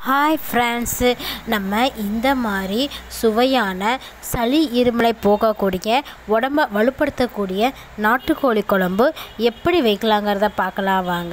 hi friends நம்ம இந்த மாதிரி சுவையான சளி இருமலை போகக்கூடிய உடம்ப வலுப்படுத்தக்கூடிய நாட்டுக்கோழி குழம்பு எப்படி வைக்கலாங்கிறத பார்க்கலாம் வாங்க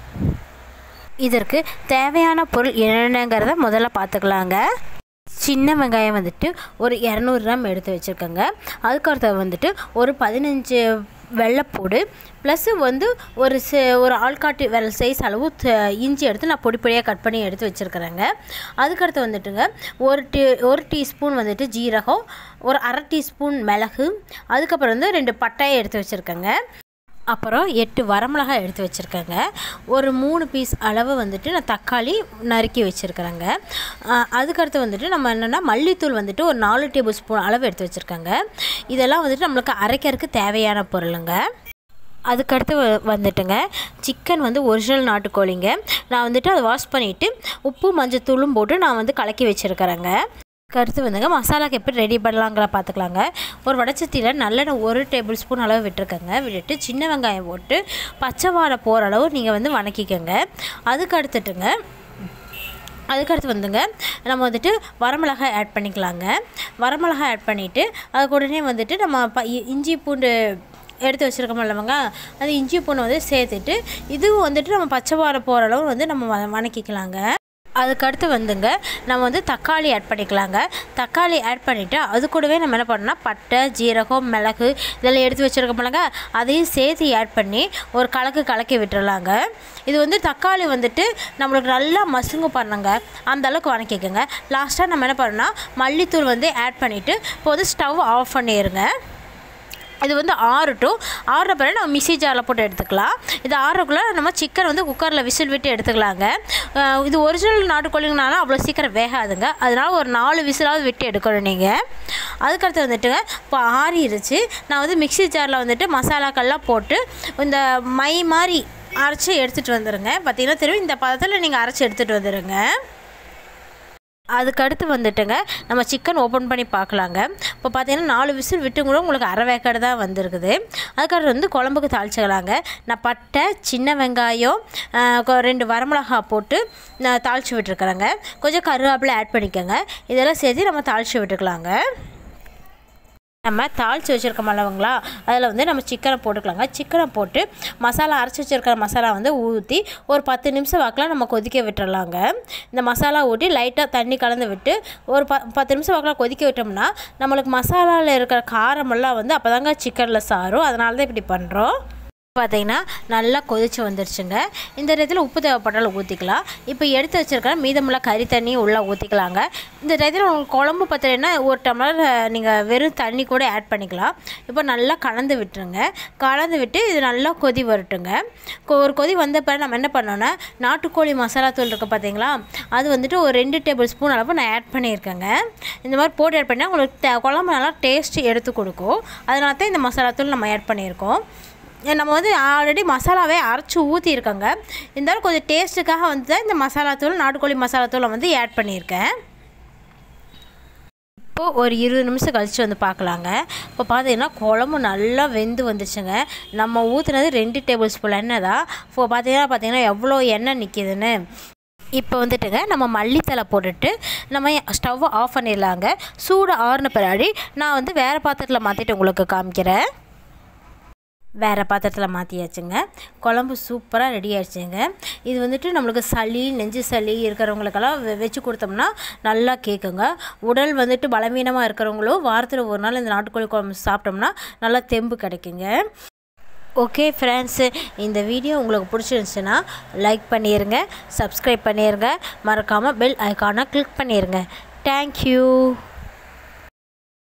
இதற்கு தேவையான பொருள் என்னென்னங்கிறத முதல்ல பார்த்துக்கலாங்க சின்ன வெங்காயம் வந்துட்டு ஒரு இரநூறு கிராம் எடுத்து வச்சுருக்கேங்க அதுக்கடுத்து வந்துட்டு ஒரு பதினஞ்சு வெள்ளைப்பூடு ப்ளஸ்ஸு வந்து ஒரு சே ஒரு ஆள்காட்டி விரல் சைஸ் அளவு த- இஞ்சி எடுத்து நான் பொடி பொடியாக கட் பண்ணி எடுத்து வச்சுருக்கிறேங்க அதுக்கடுத்து வந்துட்டுங்க ஒரு டீ ஒரு டீஸ்பூன் வந்துட்டு ஜீரகம் ஒரு அரை டீஸ்பூன் மிளகு அதுக்கப்புறம் வந்து ரெண்டு பட்டையை எடுத்து வச்சுருக்கேங்க அப்புறம் எட்டு வரமிளகாய் எடுத்து வச்சுருக்கேங்க ஒரு மூணு பீஸ் அளவு வந்துட்டு நான் தக்காளி நறுக்கி வச்சுருக்கிறேங்க அதுக்கடுத்து வந்துட்டு நம்ம என்னென்னா மல்லித்தூள் வந்துட்டு ஒரு நாலு டேபிள் ஸ்பூன் அளவு எடுத்து வச்சுருக்கேங்க இதெல்லாம் வந்துட்டு நம்மளுக்கு அரைக்கிறதுக்கு தேவையான பொருளுங்க அதுக்கடுத்து வ- வந்துட்டுங்க சிக்கன் வந்து ஒரிஜினல் நாட்டுக்கோழிங்க நான் வந்துட்டு அதை வாஷ் பண்ணிவிட்டு உப்பு மஞ்சத்தூளும் போட்டு நான் வந்து கலக்கி வச்சுருக்கிறேங்க கருத்து வந்துங்க மசாலாக்கு எப்படி ரெடி பண்ணலாங்கிற பார்த்துக்கலாங்க ஒரு வடச்சட்டியில் நல்லெண்ணெய் ஒரு டேபிள் ஸ்பூன் அளவு விட்டுருக்கங்க விட்டுட்டு சின்ன வெங்காயம் போட்டு பச்சை வாடை போகிற அளவு நீங்கள் வந்து வணக்கிக்கோங்க அதுக்கு அடுத்துட்டுங்க அதுக்கடுத்து வந்துங்க நம்ம வந்துட்டு வரமிளகாய் ஆட் பண்ணிக்கலாங்க வரமிளகாய் ஆட் பண்ணிவிட்டு அதுக்கு உடனே வந்துட்டு நம்ம ப இ- இஞ்சி பூண்டு எடுத்து வச்சுருக்கோம் இல்லவங்க அது இஞ்சி பூண்டு வந்து சேர்த்துட்டு இதுவும் வந்துட்டு நம்ம பச்சை வாடை போகிற அளவு வந்து நம்ம வ- வணக்கிக்கலாங்க அதுக்கடுத்து வந்துங்க நம்ம வந்து தக்காளி ஆட் பண்ணிக்கலாங்க தக்காளி ஆட் பண்ணிவிட்டு அது கூடவே நம்ம என்ன பண்ணோம்னா பட்டை ஜீரகம் மிளகு இதெல்லாம் எடுத்து வச்சுருக்கோம்லங்க அதையும் சேர்த்து ஆட் பண்ணி ஒரு கலக்கு கலக்கி விட்டுறலாங்க இது வந்து தக்காளி வந்துட்டு நம்மளுக்கு நல்லா மசுங்கு பண்ணுங்க அந்த அளவுக்கு வணக்கிக்கோங்க லாஸ்ட்டாக நம்ம என்ன பண்ணோம்னா மல்லித்தூள் வந்து ஆட் பண்ணிவிட்டு இப்போ வந்து ஸ்டவ் ஆஃப் பண்ணிடுங்க இது வந்து ஆறட்டும் ஆறுற பிறகு நம்ம மிக்ஸி ஜாரில் போட்டு எடுத்துக்கலாம் இது ஆறுக்குள்ளே நம்ம சிக்கன் வந்து குக்கரில் விசில் விட்டு எடுத்துக்கலாங்க அஹ் இது ஒரிஜினல் நாட்டுக்கோழிங்கனால அவ்வளோ சீக்கிரம் வேகாதுங்க அதனால ஒரு நாலு விசிலாவது விட்டு எடுக்கணும் நீங்கள் அதுக்கடுத்து வந்துட்டுங்க இப்போ ஆறிடுச்சு நான் வந்து மிக்ஸி ஜாரில் வந்துட்டு மசாலாக்கள்லாம் போட்டு இந்த மை மாதிரி அரைச்சி எடுத்துகிட்டு வந்துடுங்க பார்த்தீங்கன்னா திரும்பி இந்த பதத்தில் நீங்கள் அரைச்சி எடுத்துகிட்டு வந்துடுங்க அதுக்கடுத்து வந்துட்டுங்க நம்ம சிக்கன் ஓப்பன் பண்ணி பார்க்கலாங்க இப்போ பார்த்தீங்கன்னா நாலு விசில் விட்டு கூட உங்களுக்கு அரை வேக்காடு தான் வந்திருக்குது அதுக்கடுத்து வந்து குழம்புக்கு தாளிச்சுக்கலாங்க நான் பட்டை சின்ன வெங்காயம் ஆஹ், கொ- ரெண்டு வரமிளகா போட்டு நான் தாளித்து விட்டுருக்குறேங்க கொஞ்சம் கருவேப்பிலை ஆட் பண்ணிக்கோங்க இதெல்லாம் சேர்த்து நம்ம தாளித்து விட்டுக்கலாங்க நம்ம தாளித்து வச்சுருக்கோம் அல்லவங்களா அதில் வந்து நம்ம சிக்கனை போட்டுக்கலாங்க சிக்கனை போட்டு மசாலா அரைச்சி வச்சுருக்கிற மசாலா வந்து ஊற்றி ஒரு பத்து நிமிஷம் வாக்கில் நம்ம கொதிக்க விட்டுறலாங்க இந்த மசாலா ஊற்றி லைட்டாக தண்ணி கலந்து விட்டு ஒரு ப பத்து நிமிஷம் வாக்கில் கொதிக்க விட்டோம்னா நம்மளுக்கு மசாலாவில் இருக்கிற காரமெல்லாம் வந்து அப்போ தாங்க சிக்கனில் சாரும் அதனால தான் இப்படி பண்ணுறோம் பார்த்தீங்கன்னா நல்லா கொதிச்சு வந்துருச்சுங்க இந்த இடத்துல உப்பு தேவைப்பட்டாலும் ஊற்றிக்கலாம் இப்போ எடுத்து வச்சிருக்கிற மீதமுள்ள கறி தண்ணியும் உள்ளே ஊற்றிக்கலாங்க இந்த இடத்துல உங்களுக்கு குழம்பு பத்தலைன்னா ஒரு டம்ளர் நீங்கள் வெறும் தண்ணி கூட ஆட் பண்ணிக்கலாம் இப்போ நல்லா கலந்து விட்டுருங்க கலந்து விட்டு இது நல்லா கொதி வரட்டுங்க கொ- ஒரு கொதி வந்த பிறகு நம்ம என்ன பண்ணோன்னா நாட்டுக்கோழி மசாலா தூள் இருக்குது பார்த்தீங்களா அது வந்துட்டு ஒரு ரெண்டு டேபிள் ஸ்பூன் அளவு நான் ஆட் பண்ணியிருக்கேங்க இந்த மாதிரி போட்டு ஆட் பண்ணால் உங்களுக்கு தே- குழம்பு நல்லா டேஸ்ட் எடுத்து கொடுக்கும் அதனால தான் இந்த மசாலா தூள் நம்ம ஆட் பண்ணியிருக்கோம் நம்ம வந்து ஆல்ரெடி மசாலாவே அரைச்சி ஊற்றிருக்கோங்க இருந்தாலும் கொஞ்சம் டேஸ்ட்டுக்காக வந்து தான் இந்த மசாலா தூள் நாட்டுக்கோழி மசாலா தூளை வந்து ஆட் பண்ணியிருக்கேன் இப்போது ஒரு இருபது நிமிஷம் கழித்து வந்து பார்க்கலாங்க இப்போ பார்த்தீங்கன்னா குழம்பு நல்லா வெந்து வந்துச்சுங்க நம்ம ஊற்றுனது ரெண்டு டேபிள் ஸ்பூன் எண்ணெய் தான் இப்போ பார்த்தீங்கன்னா பார்த்தீங்கன்னா எவ்வளோ எண்ணெய் நிற்கிதுன்னு இப்போ வந்துட்டுங்க நம்ம மல்லித்தலை போட்டுட்டு நம்ம ஸ்டவ்வை ஆஃப் பண்ணிடலாங்க சூடு ஆறுன பின்னாடி நான் வந்து வேறு பாத்திரத்தில் மாற்றிட்டு உங்களுக்கு காமிக்கிறேன் வேறு பாத்திரத்தில் மாற்றியாச்சுங்க குழம்பு சூப்பராக ரெடி ஆயிடுச்சுங்க இது வந்துட்டு நம்மளுக்கு சளி நெஞ்சு சளி இருக்கிறவங்களுக்கெல்லாம் வெ- வச்சு கொடுத்தோம்னா நல்லா கேட்குங்க உடல் வந்துட்டு பலவீனமாக இருக்கிறவங்களும் வாரத்தில் ஒரு நாள் இந்த நாட்டுக்கோழி குழம்பு சாப்பிட்டோம்னா நல்லா தெம்பு கிடைக்குங்க ஓகே ஃப்ரெண்ட்ஸு இந்த வீடியோ உங்களுக்கு பிடிச்சிருந்துச்சுன்னா லைக் பண்ணிடுங்க சப்ஸ்கிரைப் பண்ணிடுங்க மறக்காமல் பெல் ஐக்கானை கிளிக் பண்ணிடுங்க தேங்க்யூ